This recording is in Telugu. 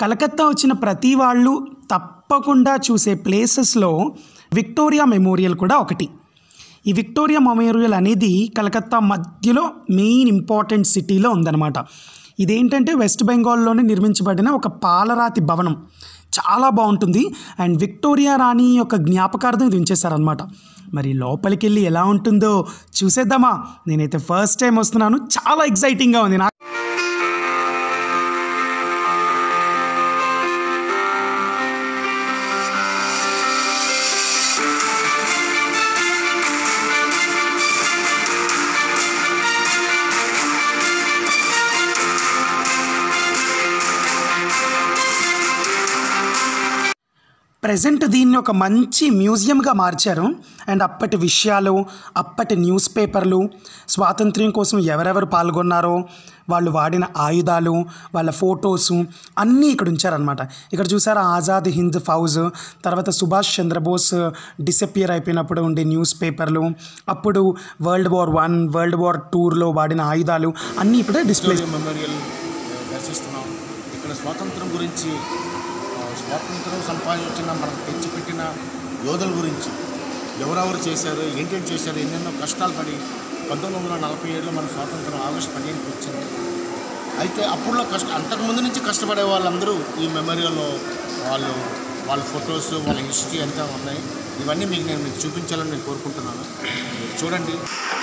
కలకత్తా వచ్చిన ప్రతి వాళ్ళు తప్పకుండా చూసే ప్లేసెస్లో విక్టోరియా మెమోరియల్ కూడా ఒకటి ఈ విక్టోరియా మెమోరియల్ అనేది కలకత్తా మధ్యలో మెయిన్ ఇంపార్టెంట్ సిటీలో ఉందన్నమాట ఇదేంటంటే వెస్ట్ బెంగాల్లోనే నిర్మించబడిన ఒక పాలరాతి భవనం చాలా బాగుంటుంది అండ్ విక్టోరియా రాణి యొక్క జ్ఞాపకార్థం ఇది ఉంచేశారనమాట మరి లోపలికి వెళ్ళి ఎలా ఉంటుందో చూసేద్దామా నేనైతే ఫస్ట్ టైం వస్తున్నాను చాలా ఎక్సైటింగ్గా ఉంది నాకు ప్రజెంట్ దీన్ని ఒక మంచి మ్యూజియంగా మార్చారు అండ్ అప్పటి విషయాలు అప్పటి న్యూస్ పేపర్లు స్వాతంత్ర్యం కోసం ఎవరెవరు పాల్గొన్నారో వాళ్ళు వాడిన ఆయుధాలు వాళ్ళ ఫొటోస్ అన్నీ ఇక్కడ ఉంచారనమాట ఇక్కడ చూసారా ఆజాద్ హింద్ ఫౌజ్ తర్వాత సుభాష్ చంద్రబోస్ డిసపియర్ అయిపోయినప్పుడు ఉండే న్యూస్ పేపర్లు అప్పుడు world war one world war టూర్లో వాడిన ఆయుధాలు అన్నీ ఇక్కడ డిస్ప్లే విక్టోరియా మెమోరియల్ దర్శిస్తున్నాం ఇక్కడ స్వాతంత్రం గురించి ఆ, స్వాతంత్రం సంపాదించిన మనకు తెచ్చిపెట్టిన యోధుల గురించి ఎవరెవరు చేశారు ఏంటేంటి చేశారు ఎన్నెన్నో కష్టాలు పడి పంతొమ్మిది వందల నలభై ఏడులో మన స్వాతంత్రం ఆగస్టు పదిహేనుకి వచ్చింది అయితే అప్పుడులో కష్ట అంతకుముందు నుంచి కష్టపడే వాళ్ళందరూ ఈ మెమోరియల్లో వాళ్ళు వాళ్ళ ఫొటోస్ వాళ్ళ హిస్టరీ అంతా ఉన్నాయి ఇవన్నీ మీకు నేను మీకు చూపించాలని నేను కోరుకుంటున్నాను మీరు చూడండి